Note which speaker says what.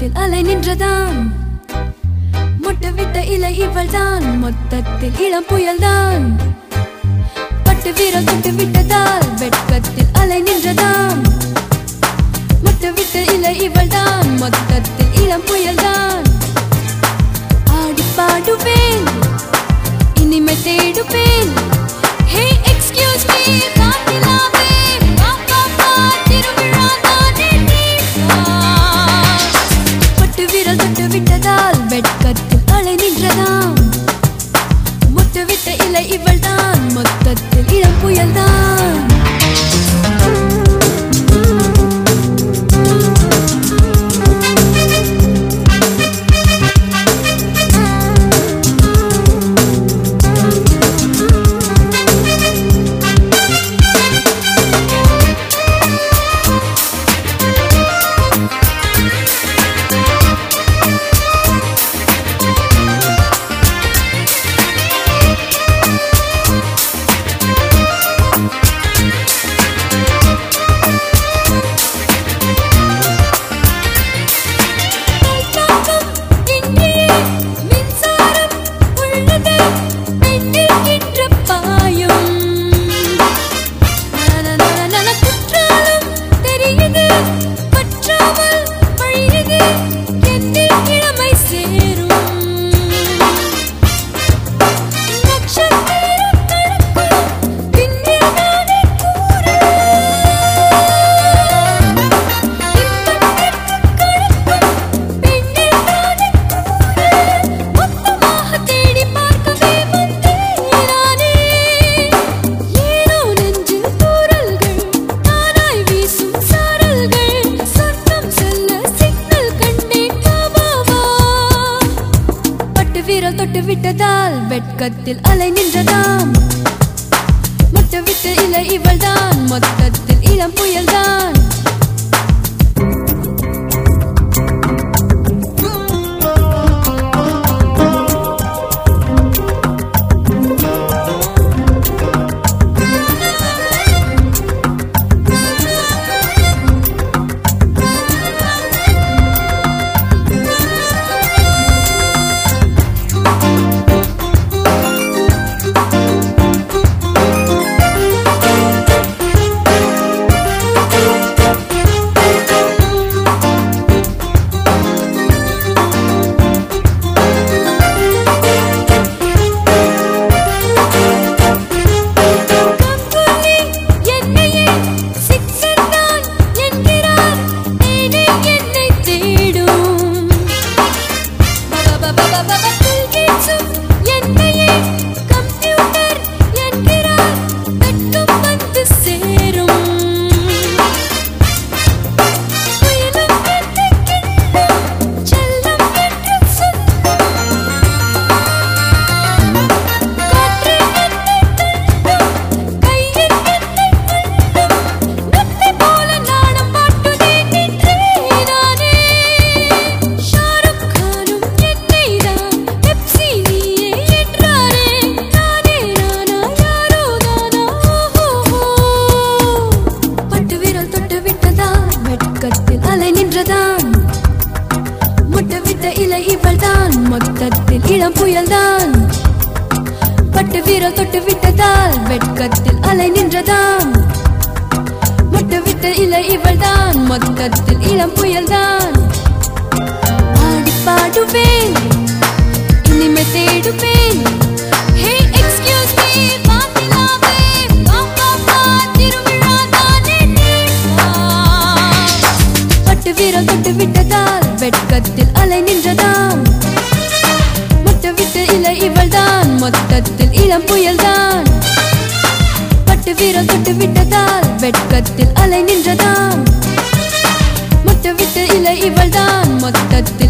Speaker 1: பக்கத்தில் அலை நின்றதாம் முட்டவிட்ட இலை இவள்தான் மொத்தத்தில் இளம் புயல்தான் பட்டு வீரல் தொட்டு விட்டதால் வெட்கத்தில் அலை நின்றதாம் முட்டவிட்ட இலை இவள்தான் மொத்தத்தில் இளம் புயல்தான் ஆடி பாடுவேன் இனிமே தேடுவேன் ஹே எக்ஸ்கியூஸ் மீ காத்திலாவே வா வா வா திருவிழா தானே நீ வா பட்டு விரல் தொட்டு விட்டதால் வெட்கத்தில் அலை நின்றதாம் முட்டு விட்ட இலை இவள்தான் மொத்தத்தில் இளம் புயல்தான் தாக்கம் இன்றியே மின்சாரம் உள்ளது பெண்ணில் இன்று பாயும் நனநனநன குற்றாலம் தெரியுது பற்றாமல் வழியுது என்னில் இளமை சேரும் நட்சத்திரம் கணக்கும் பின்னில் நானே மொத்தமாக தேடி பார்க்கவே வந்தேன் நானே ஏனோ நெஞ்சில் தூறல்கள் தானாய் வீசும் சாரல்கள் சொர்க்கம் செல்ல சிக்னல் கண்டேன் வா வா வா பட்டு வீரல் தொட்டு விட்டதால் வெட்கத்தில் அலை நின்றதாம் முட்டை விட்டு இலை இவள்தான் மொத்தத்தில் இளம் புயல்தான் கம்புலி என்னையே சிக்ஸர் தான் என்கிறார் தேனே என்னை தேடும் புல்கேட்ஸும் என்னையே கம்ப்யூட்டர் என்கிறார் வெட்கம் வந்து சேரும் புயலும் என்னை கிள்ளும் செல்லம் என்று சொல்லும் காற்று என்னை தள்ளும் கையில் என்னை அள்ளும் நத்தை போல நாணம் பாட்டுதே நின்றேன் நானே ஷாருக் கானும் என்னை தான் பெப்சி நீயே என்றாரே நானே நானா யாரோ தானா ஓஹோ பட்டு விரல் தொட்டு விட்டதா வெட்கத்தில் அலை நின்றதாம் முட்டை விட்ட இலை இவள்தான் மொத்தத்தில் இளம் புயல்தான் பட்டு வீரல் தொட்டு விட்டதால் வெட்கத்தில் அலை நின்றதாம் முட்டை விட்ட இலை இவள்தான் மொத்தத்தில் இளம் புயல்தான் ஆடி பாடுவேன் இனிமே தேடுவேன் ஹே எக்ஸ்கியூஸ் மீ பாத்திலாவே வா வா வா திருவிழா தானே நீ வா பட்டு வீரல் தொட்டு விட்டதால் வெட்கத்தில் அலை நின்றதாம் முட்டை விட்டு இலை இவள்தான் மொத்தத்தில் இளம் புயல்தான் பட்டு வீரல் தொட்டு விட்டதால் வெட்கத்தில் அலை நின்றதாம் முட்டை விட்டு இலை இவள்தான் மொத்தத்தில்